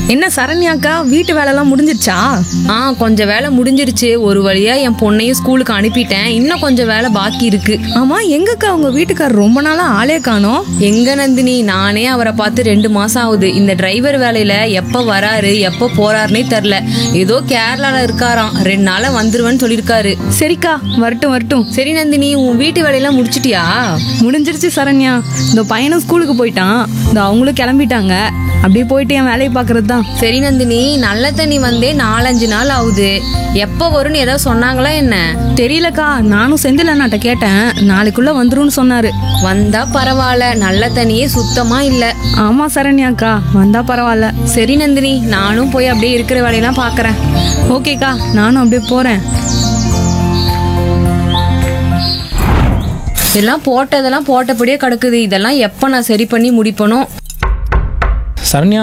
என்ன சரண்யாக்கா வீட்டு வேலைலாம் முடிஞ்சிருச்சா ஆ கொஞ்சம் வேலை முடிஞ்சிருச்சு ஒரு வழியா என் பொண்ணையும் ஸ்கூலுக்கு அனுப்பிட்டேன் இன்னும் கொஞ்சம் வேலை பாக்கி இருக்கு ஆமா எங்கக்கா உங்க வீட்டுக்காரர் ரொம்ப நாளா ஆளே காணோம் எங்க நந்தினி நானே அவரை பார்த்து ரெண்டு மாசம் ஆகுது இந்த டிரைவர் வேலையில எப்ப வராரு எப்ப போறாருன்னே தெரில ஏதோ கேரளால இருக்காராம் ரெண்டு நாளா வந்துருவேன்னு சொல்லியிருக்காரு சரிக்கா வரட்டும் வரட்டும் சரி நந்தினி உன் வீட்டு வேலையெல்லாம் முடிச்சிட்டியா முடிஞ்சிருச்சு சரண்யா இந்த பையனும் ஸ்கூலுக்கு போயிட்டான் இந்த அவங்களும் கிளம்பிட்டாங்க அப்படியே போயிட்டு என் வேலையை பார்க்கறது தான் சரி நந்தினி நல்ல தண்ணி வந்தே நாலஞ்சு நாள் ஆகுது எப்ப வரும்னு ஏதாவது சொன்னாங்களா என்ன தெரியலக்கா நானும் செந்தில் அண்ணாட்ட கேட்டேன் நாளைக்குள்ள வந்துரும்னு சொன்னாரு வந்தா பரவாயில்ல நல்ல தண்ணியே சுத்தமா இல்ல ஆமா சரண்யாக்கா வந்தா பரவாயில்ல சரி நந்தினி நானும் போய் அப்படியே இருக்கிற வேலையெல்லாம் பாக்குறேன் ஓகேக்கா நானும் அப்படியே போறேன் இதெல்லாம் போட்டதெல்லாம் போட்டபடியே கிடக்குது இதெல்லாம் எப்ப நான் சரி பண்ணி முடிப்பனோ சரண்யா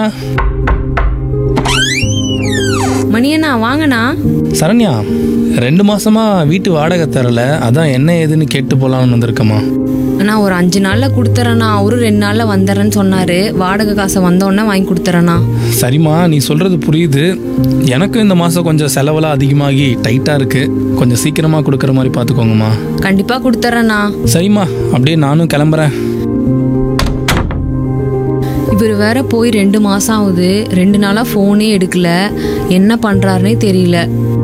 மணியண்ணா வாங்கண்ணா சரண்யா ரெண்டு மாசமா வீட்டு வாடகை தரல அதான் என்ன ஏதுன்னு கேட்டு போலாம்னு வந்திருக்கம்மா அண்ணா ஒரு அஞ்சு நாள்ல கொடுத்துறேண்ணா அவரும் ரெண்டு நாள்ல வந்துடுறேன்னு சொன்னாரு வாடகை காசை வந்தோடனே வாங்கி கொடுத்துறேண்ணா சரிம்மா நீ சொல்றது புரியுது எனக்கும் இந்த மாசம் கொஞ்சம் செலவெல்லாம் அதிகமாகி டைட்டா இருக்கு கொஞ்சம் சீக்கிரமா கொடுக்குற மாதிரி பார்த்துக்கோங்கம்மா கண்டிப்பா கொடுத்துறேண்ணா சரிம்மா அப்படியே நானும் கிளம்புறேன் இவர் வேற போய் ரெண்டு மாசம் ஆகுது ரெண்டு நாளா ஃபோனே எடுக்கல என்ன பண்றாருனே தெரியல